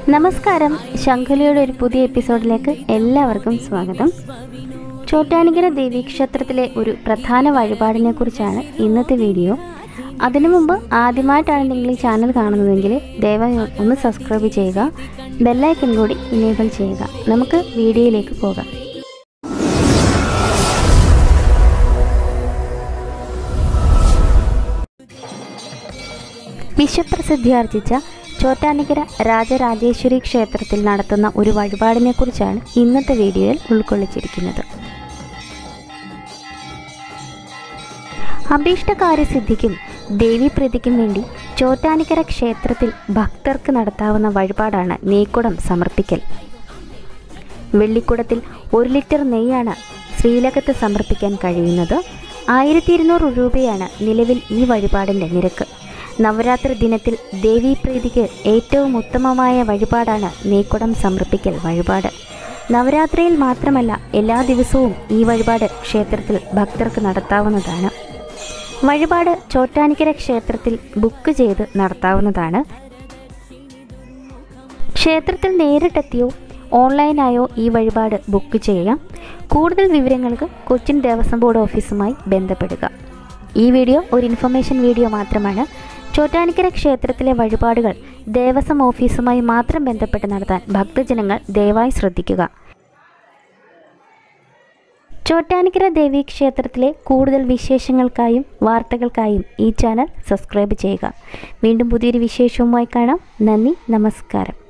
നമസ്കാരം ശംഖുലിയുടെ ഒരു പുതിയ എപ്പിസോഡിലേക്ക് എല്ലാവർക്കും സ്വാഗതം ചോറ്റാനിക്കര ദേവീക്ഷേത്രത്തിലെ ഒരു പ്രധാന വഴിപാടിനെ കുറിച്ചാണ് ഇന്നത്തെ വീഡിയോ അതിനു മുമ്പ് ആദ്യമായിട്ടാണ് നിങ്ങൾ ഈ ചാനൽ കാണുന്നതെങ്കിൽ ദയവായി ഒന്ന് സബ്സ്ക്രൈബ് ചെയ്യുക ബെല്ലൈക്കൺ കൂടി ഇനേബിൾ ചെയ്യുക നമുക്ക് വീഡിയോയിലേക്ക് പോകാം വിശ്വപ്രസിദ്ധിയാർജിച്ച ചോറ്റാനിക്കര രാജരാജേശ്വരി ക്ഷേത്രത്തിൽ നടത്തുന്ന ഒരു വഴിപാടിനെക്കുറിച്ചാണ് ഇന്നത്തെ വീഡിയോയിൽ ഉൾക്കൊള്ളിച്ചിരിക്കുന്നത് അഭീഷ്ടകാര്യസിദ്ധിക്കും ദേവീപ്രീതിക്കും വേണ്ടി ചോറ്റാനിക്കര ക്ഷേത്രത്തിൽ ഭക്തർക്ക് നടത്താവുന്ന വഴിപാടാണ് നെയ്ക്കുടം സമർപ്പിക്കൽ വെള്ളിക്കുടത്തിൽ ഒരു ലിറ്റർ നെയ്യാണ് ശ്രീലകത്ത് സമർപ്പിക്കാൻ കഴിയുന്നത് ആയിരത്തി ഇരുന്നൂറ് രൂപയാണ് നിലവിൽ ഈ വഴിപാടിൻ്റെ നിരക്ക് നവരാത്രി ദിനത്തിൽ ദേവീപ്രീതിക്ക് ഏറ്റവും ഉത്തമമായ വഴിപാടാണ് നെയ്ക്കുടം സമർപ്പിക്കൽ വഴിപാട് നവരാത്രിയിൽ മാത്രമല്ല എല്ലാ ദിവസവും ഈ വഴിപാട് ക്ഷേത്രത്തിൽ ഭക്തർക്ക് നടത്താവുന്നതാണ് വഴിപാട് ചോറ്റാനിക്കര ക്ഷേത്രത്തിൽ ബുക്ക് ചെയ്ത് നടത്താവുന്നതാണ് ക്ഷേത്രത്തിൽ നേരിട്ടെത്തിയോ ഓൺലൈനായോ ഈ വഴിപാട് ബുക്ക് ചെയ്യാം കൂടുതൽ വിവരങ്ങൾക്ക് കൊച്ചിൻ ദേവസ്വം ബോർഡ് ഓഫീസുമായി ബന്ധപ്പെടുക ഈ വീഡിയോ ഒരു ഇൻഫർമേഷൻ വീഡിയോ മാത്രമാണ് ചോറ്റാനിക്കര ക്ഷേത്രത്തിലെ വഴിപാടുകൾ ദേവസ്വം ഓഫീസുമായി മാത്രം ബന്ധപ്പെട്ട് നടത്താൻ ഭക്തജനങ്ങൾ ദയവായി ശ്രദ്ധിക്കുക ചോറ്റാനിക്കര ദേവീ ക്ഷേത്രത്തിലെ കൂടുതൽ വിശേഷങ്ങൾക്കായും വാർത്തകൾക്കായും ഈ ചാനൽ സബ്സ്ക്രൈബ് ചെയ്യുക വീണ്ടും പുതിയൊരു വിശേഷവുമായി കാണാം നന്ദി നമസ്കാരം